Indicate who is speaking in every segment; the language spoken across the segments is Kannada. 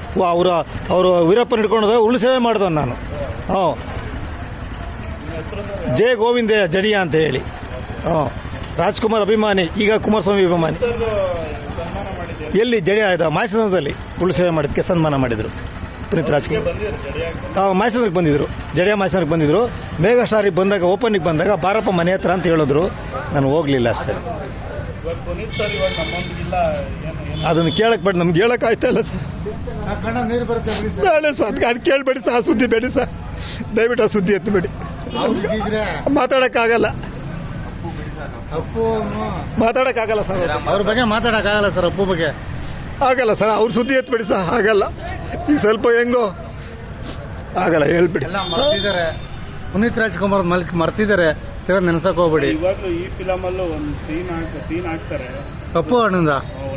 Speaker 1: ಅವರ ಅವರು ವೀರಪ್ಪನ ಹಿಡ್ಕೊಂಡು ಉರುಳು ಸೇವೆ ಮಾಡಿದವನು ನಾನು ಹ್ಞೂ ಜಯ ಗೋವಿಂದ ಜಡಿಯ ಅಂತ ಹೇಳಿ ಹ್ಞೂ ರಾಜ್ಕುಮಾರ್ ಅಭಿಮಾನಿ ಈಗ ಕುಮಾರಸ್ವಾಮಿ ಅಭಿಮಾನಿ ಎಲ್ಲಿ ಜಡಿಯ ಆಯ್ದ ಮಾಯಸನದಲ್ಲಿ ಉರುಳು ಸೇವೆ ಮಾಡಿದ್ದಕ್ಕೆ ಸನ್ಮಾನ ಮಾಡಿದರು ಪುನೀತ್ ರಾಜ್ಕುಮಾರ್ ಹಾಂ ಮಾಯಸನಕ್ಕೆ ಬಂದಿದ್ರು ಜಡಿಯ ಮಾಯಸನಕ್ಕೆ ಬಂದಿದ್ರು ಮೇಘ ಸ್ಟಾರಿಗೆ ಬಂದಾಗ ಓಪನಿಗೆ ಬಂದಾಗ ಬಾರಪ್ಪ ಮನೆ ಹತ್ರ ಅಂತ ಹೇಳಿದ್ರು ನಾನು ಹೋಗಲಿಲ್ಲ ಅಷ್ಟೇ
Speaker 2: ಇವಾಗ ಪುನೀತ್ ಸರ್ ಇವಾಗ ನಮ್ಮೊಂದಿಗಿಲ್ಲ ಏನು ಏನು
Speaker 1: ಅದನ್ನು ಕೇಳಕ್ ಬೇಡ ನಮ್ಗೆ ಹೇಳಕ್ ಆಯ್ತಾ ಇಲ್ಲ ಸರ್
Speaker 3: ಕಣ್ಣ ನೀರು ಬರುತ್ತೆ
Speaker 1: ಬೇಡ ಸರ್ ಅದಕ್ಕೆ ಅದು ಕೇಳಬೇಡಿ ಸರ್ ಆ ಸುದ್ದಿ ಬೇಡಿ ಸರ್ ದಯವಿಟ್ಟು ಆ ಸುದ್ದಿ ಎತ್ತಬೇಡಿ
Speaker 3: ಅವ್ರಿಗಿದ್ರೆ
Speaker 1: ಮಾತಾಡಕ್ಕಾಗಲ್ಲ
Speaker 3: ಅಪ್ಪು
Speaker 1: ಮಾತಾಡಕ್ಕಾಗಲ್ಲ ಸರ್
Speaker 3: ಅವ್ರ ಬಗ್ಗೆ ಮಾತಾಡಕ್ಕಾಗಲ್ಲ ಸರ್ ಅಪ್ಪು ಬಗ್ಗೆ
Speaker 1: ಆಗಲ್ಲ ಸರ್ ಅವ್ರ ಸುದ್ದಿ ಎತ್ಬೇಡಿ ಸರ್ ಆಗಲ್ಲ ಈಗ ಸ್ವಲ್ಪ ಹೆಂಗೋ ಆಗಲ್ಲ ಹೇಳ್ಬಿಡಿ
Speaker 3: ಎಲ್ಲ ಮರ್ತಿದ್ದಾರೆ ಪುನೀತ್ ರಾಜ್ಕುಮಾರ್ ಮಲ್ಕ್ ಮರ್ತಿದ್ದಾರೆ ತಿರ ನೆನ್ಸಕ್ ಹೋಗ್ಬೇಡಿ
Speaker 2: ಇವಾಗ್ಲೂ ಈ ಫಿಲಮ್ ಅಲ್ಲೂ ಒಂದು ಸೀನ್ ಹಾಕ್ ಸೀನ್ ಹಾಕ್ತಾರೆ
Speaker 3: ಅಪ್ಪು ಅಣ್ಣಂದ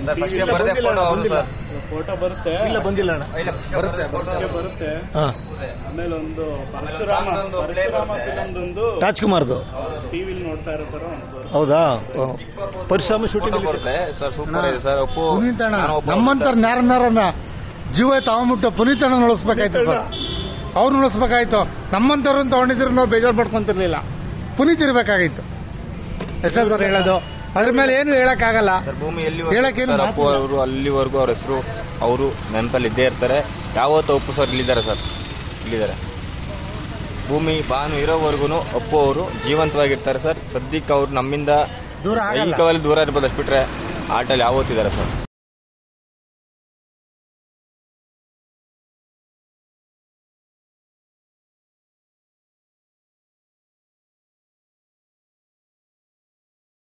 Speaker 2: ಫೋಟೋ ಬರುತ್ತೆ
Speaker 1: ಇಲ್ಲ ಬಂದಿಲ್ಲ ಅಣ್ಣ
Speaker 3: ಬರುತ್ತೆ
Speaker 2: ಫೋಟೋಗೆ ಬರುತ್ತೆ
Speaker 1: ಹಾಂ
Speaker 2: ಆಮೇಲೆ ಒಂದು ಪರಶುರಾಮ ಪರಶುರಾಮ ಫಿಲಮ್ದೊಂದು
Speaker 1: ರಾಜ್ಕುಮಾರ್ದು
Speaker 2: ಟಿವಿಲಿ ನೋಡ್ತಾ ಇರೋ ತರ ಒಂದು ಬರುತ್ತೆ.
Speaker 1: ಹೌದಾ ಹ್ಮ್. ಪರಿಶ್ರಮ ಶೂಟಿಂಗ್
Speaker 4: ಬರುತ್ತೆ ಸರ್ ಸೂಪರ್ ಇದೆ ಸರ್ ಅಪ್ಪು
Speaker 3: ಪುನೀತ್ ಅಣ್ಣ
Speaker 4: ನಾನು ಒಬ್ಬ
Speaker 3: ನಮ್ಮಂತರ ನ್ಯಾರನ್ನಾರನ್ನ ಜೀವ ತಗೊಂಬಿಟ್ಟು ಪುನೀತ್ ಅಣ್ಣ ಉಳಿಸ್ಬೇಕಾಯ್ತು ಸರ್ ಅವ್ರು ಉಳಿಸ್ಬೇಕಾಯ್ತು ನಮ್ಮಂತವ್ರನ್ನ ತಗೊಂಡಿದ್ರು ನಾವು ಬೇಜಾರು ಪಡ್ಕೊಂತಿರ್ಲಿಲ್ಲ ಪುನೀತ್ ಇರ್ಬೇಕಾಗಿತ್ತು ಎಷ್ಟಾದ್ರು ಹೇಳೋದು ಅದ್ರ ಮೇಲೆ ಏನು ಹೇಳಕ್ಕಾಗಲ್ಲ
Speaker 4: ಸರ್ ಭೂಮಿ ಎಲ್ಲಿ
Speaker 3: ಹೇಳಕ್ಕೇನು
Speaker 4: ಸರ್ ಅಪ್ಪು
Speaker 3: ಮಾತಿಲ್ಲ.
Speaker 4: ಅವರು ಅಲ್ಲಿವರೆಗೂ ಅವ್ರ ಹೆಸರು ಅವರು ನೆನಪಲ್ಲಿ ಇದ್ದೇ ಇರ್ತಾರೆ ಯಾವತ್ತೂ ಅಪ್ಪು ಸರ್ ಇಲ್ಲಿದ್ದಾರೆ ಸರ್ ಇಲ್ಲಿದ್ದಾರೆ ಭೂಮಿ ಬಾನು ಇರೋವರೆಗೂ ಅಪ್ಪು ಅವರು ಜೀವಂತವಾಗಿರ್ತಾರೆ ಸರ್ ಸದ್ಯಕ್ಕೆ ಅವ್ರು ನಮ್ಮಿಂದ
Speaker 3: ದೂರ ಆಗಲ್ಲ
Speaker 4: ದೈಹಿಕವಾಗಿ ದೂರ ಇರ್ಬೋದು ಅಷ್ಟು ಬಿಟ್ರೆ ಆಟಲ್ಲಿ ಯಾವತ್ತಿದ್ದಾರೆ ಸರ್